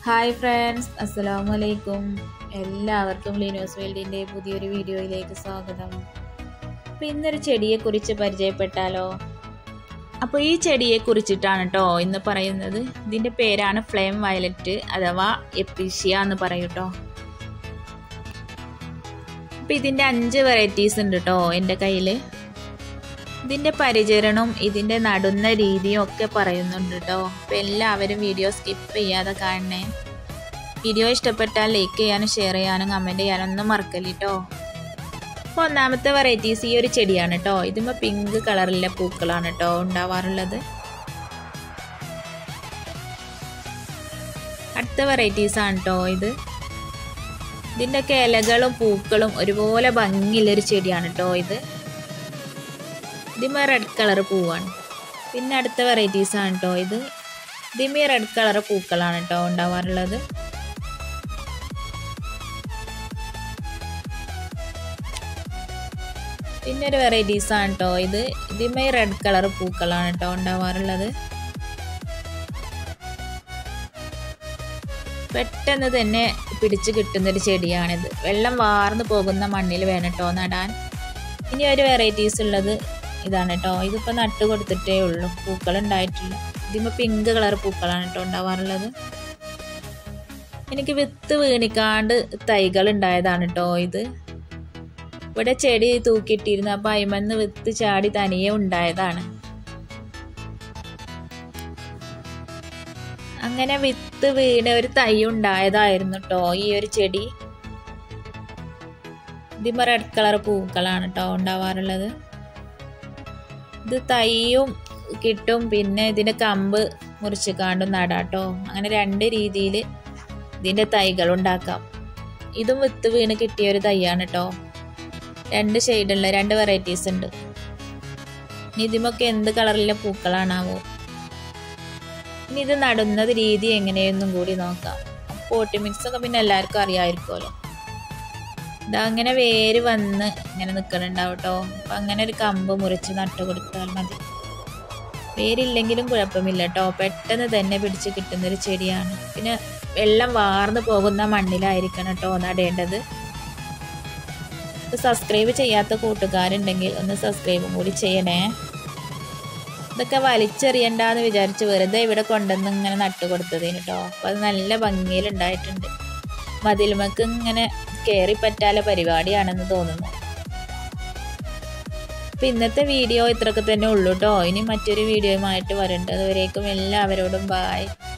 hi friends അസ്സലാമു അലൈക്കും എല്ലാവർക്കും ലിനോസ് വേൾഡിൻ്റെ പുതിയൊരു വീഡിയോയിലേക്ക് സ്വാഗതം അപ്പോൾ ഇന്നൊരു ചെടിയെക്കുറിച്ച് പരിചയപ്പെട്ടാലോ അപ്പോൾ ഈ ചെടിയെ കുറിച്ചിട്ടാണ് കേട്ടോ ഇന്ന് പറയുന്നത് ഇതിൻ്റെ പേരാണ് ഫ്ലെയിം വയലറ്റ് അഥവാ എപ്പീഷ്യ എന്ന് പറയും കേട്ടോ അപ്പോൾ ഇതിൻ്റെ അഞ്ച് വെറൈറ്റീസ് ഉണ്ട് കേട്ടോ എൻ്റെ കയ്യിൽ ഇതിൻ്റെ പരിചരണവും ഇതിൻ്റെ നടുന്ന രീതിയും ഒക്കെ പറയുന്നുണ്ട് കേട്ടോ അപ്പോൾ എല്ലാവരും വീഡിയോ സ്കിപ്പ് ചെയ്യാതെ കാണണേ വീഡിയോ ഇഷ്ടപ്പെട്ടാൽ ലൈക്ക് ചെയ്യാനും ഷെയർ ചെയ്യാനും കമൻറ്റ് ചെയ്യാനും ഒന്നും മറക്കല്ല കേട്ടോ അപ്പോൾ ഒന്നാമത്തെ വെറൈറ്റീസ് ഈ ഒരു ചെടിയാണ് കേട്ടോ ഇതിപ്പോൾ പിങ്ക് കളറിലെ പൂക്കളാണ് കേട്ടോ ഉണ്ടാവാറുള്ളത് അടുത്ത വെറൈറ്റീസ് ആണ് കേട്ടോ ഇത് ഇതിൻ്റെയൊക്കെ ഇലകളും പൂക്കളും ഒരുപോലെ ഭംഗിയുള്ളൊരു ചെടിയാണ് കേട്ടോ ഇത് ഇതിമേ റെഡ് കളർ പൂവാണ് പിന്നെ അടുത്ത വെറൈറ്റീസ് ആണ് കേട്ടോ ഇത് ഇതിമേ റെഡ് കളർ പൂക്കളാണ് കേട്ടോ ഉണ്ടാവാറുള്ളത് പിന്നെ ഒരു വെറൈറ്റീസ് ആണ് കേട്ടോ ഇത് ഇതിമേ റെഡ് കളർ പൂക്കളാണ് കേട്ടോ ഉണ്ടാവാറുള്ളത് പെട്ടെന്ന് തന്നെ പിടിച്ച് കിട്ടുന്നൊരു ചെടിയാണിത് വെള്ളം വാർന്നു പോകുന്ന മണ്ണിൽ വേണം കേട്ടോ നടാൻ ഇനി ഒരു വെറൈറ്റീസ് ഉള്ളത് ഇതാണ് കേട്ടോ ഇതിപ്പോൾ നട്ട് കൊടുത്തിട്ടേ ഉള്ളൂ പൂക്കൾ ഉണ്ടായിട്ടില്ല ഇതിപ്പോൾ പിങ്ക് കളർ പൂക്കളാണ് കേട്ടോ ഉണ്ടാവാറുള്ളത് എനിക്ക് വിത്ത് വീണിക്കാണ്ട് തൈകൾ ഉണ്ടായതാണ് കേട്ടോ ഇത് ഇവിടെ ചെടി തൂക്കിയിട്ടിരുന്നു അപ്പം അയിമന്ന് വിത്ത് ചാടി തനിയെ ഉണ്ടായതാണ് അങ്ങനെ വിത്ത് വീണ് ഒരു തൈ ഉണ്ടായതായിരുന്നു കേട്ടോ ഈ ഒരു ചെടി ഇതിപ്പോൾ റെഡ് കളർ പൂക്കളാണ് കേട്ടോ ഉണ്ടാവാറുള്ളത് ഇത് തൈയും കിട്ടും പിന്നെ ഇതിൻ്റെ കമ്പ് മുറിച്ച് കാണ്ടും നടാട്ടോ അങ്ങനെ രണ്ട് രീതിയിൽ ഇതിൻ്റെ തൈകൾ ഉണ്ടാക്കാം ഇതും വിത്ത് വീണ് കിട്ടിയ ഒരു തൈയാണ് കേട്ടോ രണ്ട് ഷെയ്ഡുള്ള രണ്ട് വെറൈറ്റീസ് ഉണ്ട് ഇനി ഇതിമൊക്കെ എന്ത് കളറിലെ പൂക്കളാണാവോ ഇനി ഇത് നടുന്നത് രീതി എങ്ങനെയെന്നും കൂടി നോക്കാം പോട്ടി മിക്സ് ഒക്കെ പിന്നെ എല്ലാവർക്കും അറിയാമായിരിക്കുമല്ലോ ഇതാ അങ്ങനെ വേര് വന്ന് ഇങ്ങനെ നിൽക്കണുണ്ടാവും കേട്ടോ അപ്പം അങ്ങനെ ഒരു കമ്പ് മുറിച്ച് നട്ട് കൊടുത്താൽ മതി വേരില്ലെങ്കിലും കുഴപ്പമില്ല കേട്ടോ പെട്ടെന്ന് തന്നെ പിടിച്ച് കിട്ടുന്നൊരു ചെടിയാണ് പിന്നെ വെള്ളം വാർന്നു പോകുന്ന മണ്ണിലായിരിക്കണം കേട്ടോ നടേണ്ടത് സബ്സ്ക്രൈബ് ചെയ്യാത്ത കൂട്ടുകാരുണ്ടെങ്കിൽ ഒന്ന് സബ്സ്ക്രൈബും കൂടി ചെയ്യണേ ഇതൊക്കെ വലിച്ചെറിയണ്ടെന്ന് വിചാരിച്ച് വെറുതെ ഇവിടെ കൊണ്ടുവന്ന് ഇങ്ങനെ നട്ടു കൊടുത്തതിന് കേട്ടോ അപ്പോൾ അത് നല്ല ഭംഗിയിലുണ്ടായിട്ടുണ്ട് മതിലുമക്ക് ഇങ്ങനെ കയറി പറ്റാല പരിപാടിയാണെന്ന് തോന്നുന്നു അപ്പം ഇന്നത്തെ വീഡിയോ ഇത്രയൊക്കെ തന്നെ ഉള്ളൂ കേട്ടോ ഇനി മറ്റൊരു വീഡിയോയുമായിട്ട് വരേണ്ടത് വരേക്കും എല്ലാവരോടും ബായ്